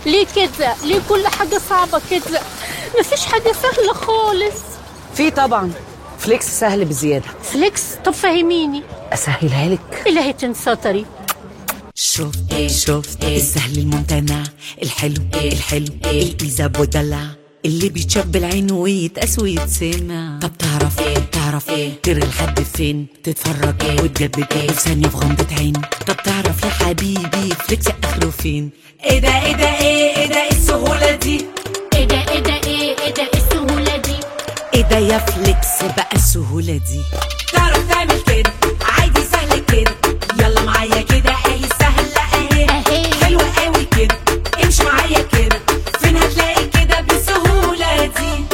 ليه كده ليه كل حاجة صعبة كده مفيش حاجة سهلة خالص في طبعا فليكس سهل بزيادة فليكس طب فهميني أسهلها لك إلهي تنسطري شفت ايه شفت ايه السهل الممتنع الحلو ايه الحلو ايه البيزا بودلع اللي بيتشاف بالعين ويتقاس ويتسمع طب تعرف ايه تعرف ايه تري لحد فين تتفرج ايه وتجدد ايه في ثانيه في غمضه عين طب تعرف يا حبيبي فليكس اخره فين ايه ده ايه ده ايه ايه ده إيه السهوله دي إيه ده إيه ده إيه إيه ده إيه السهولة دي ايه ده يا فليكس بقى السهوله دي تعرف تعمل كده عادي سهل كده يلا معايا كده اهي سهله اهي أهي. حلوه قوي كده امشي معايا كده فين هتلاقي كده بالسهوله دي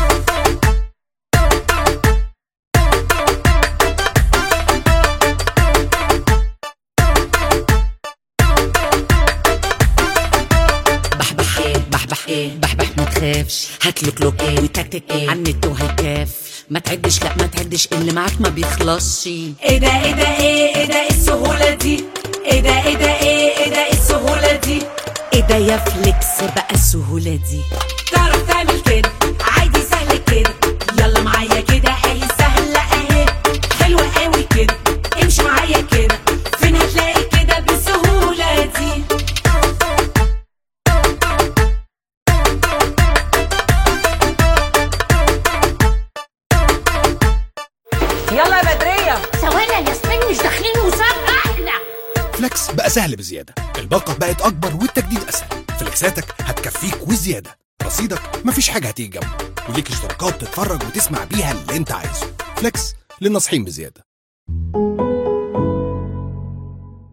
بحبح ايه بحبح ايه بحبح ما تخافش هتلوك ايه وتكتك ايه عن النت وهيكاف ما تعدش لا ما تعدش اللي معاك ما بيخلصش ايه ده ايه ده ايه ايه ده إيه السهوله دي ايه ده ايه ده ايه ايه ده إيه السهوله دي ايه ده يا فليكس بقى السهوله دي تعرف تعمل كده عادي سهل كده يلا معايا كده اهي سهله اهي حلوه قوي كده امشي معايا كده فين هتلاقي كده بالسهوله دي يلا يا بدرية ثواني يا ياسمين مش داخلين مسابقة احنا فليكس بقى سهل بزيادة الباقة بقت أكبر والتجديد أسهل فليكساتك هتكفيك وزيادة رصيدك مفيش حاجة هتيجي جنبه وليك اشتراكات تتفرج وتسمع بيها اللي انت عايزه فليكس للناصحين بزيادة